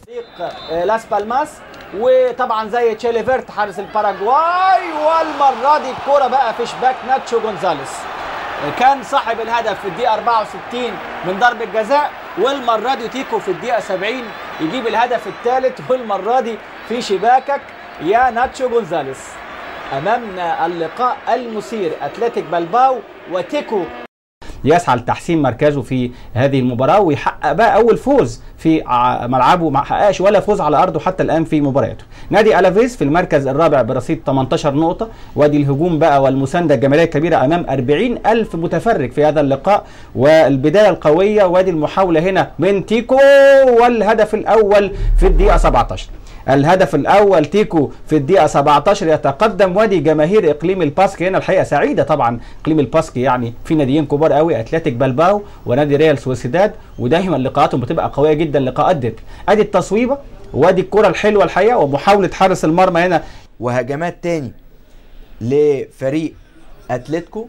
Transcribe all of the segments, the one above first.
فريق آه، لاس بالماس وطبعا زي تشيليفيرت حارس الباراجواي والمره دي الكوره بقى في شباك ناتشو جونزاليس آه، كان صاحب الهدف في الدقيقه 64 من ضربه جزاء والمره دي تيكو في الدقيقه 70 يجيب الهدف الثالث والمره دي في شباكك يا ناتشو جونزاليس امامنا اللقاء المثير اتلتيك بلباو وتيكو يسعى لتحسين مركزه في هذه المباراة ويحقق بقى أول فوز في ع- ملعبه ما حققش ولا فوز على أرضه حتى الآن في مبارياته. نادي ألافيز في المركز الرابع برصيد 18 نقطة وادي الهجوم بقى والمساندة الجماهيرية الكبيرة أمام 40 ألف متفرج في هذا اللقاء والبداية القوية وادي المحاولة هنا من تيكو والهدف الأول في الدقيقة 17. الهدف الاول تيكو في الدقيقه 17 يتقدم وادي جماهير اقليم الباسكي هنا الحقيقه سعيده طبعا اقليم الباسكي يعني في ناديين كبار قوي اتلتيك بلباو ونادي ريال سوسيداد ودايما لقاءاتهم بتبقى قويه جدا لقاءات ديربي ادي التصويبه وادي الكره الحلوه الحقيقه ومحاوله حارس المرمى هنا وهجمات تاني لفريق اتلتيكو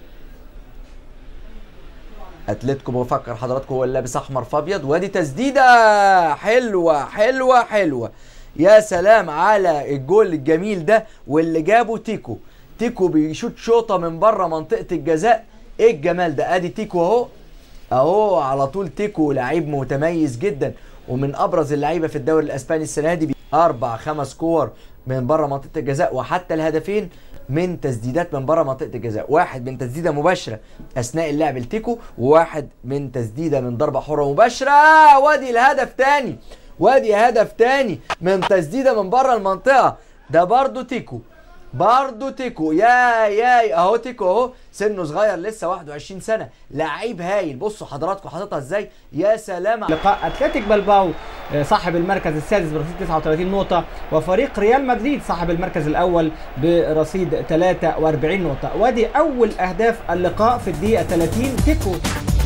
اتلتيكو بفكر حضراتكم هو اللي لابس احمر في ابيض وادي تسديده حلوه حلوه حلوه يا سلام على الجول الجميل ده واللي جابه تيكو تيكو بيشوط شوطه من بره منطقه الجزاء ايه الجمال ده ادي تيكو اهو اهو على طول تيكو لعيب متميز جدا ومن ابرز اللعيبه في الدوري الاسباني السنه دي اربع خمس كور من بره منطقه الجزاء وحتى الهدفين من تسديدات من بره منطقه الجزاء واحد من تسديده مباشره اثناء اللعب لتيكو وواحد من تسديده من ضربه حره مباشره وادي الهدف تاني وادي هدف تاني من تسديده من بره المنطقه ده برضو تيكو برضه تيكو يا يا اهو تيكو اهو سنه صغير لسه 21 سنه لعيب هايل بصوا حضراتكم حاططها ازاي يا سلام لقاء اتلتيك بلباو آه، صاحب المركز السادس برصيد 39 نقطة وفريق ريال مدريد صاحب المركز الأول برصيد 43 نقطة وادي أول أهداف اللقاء في الدقيقة 30 تيكو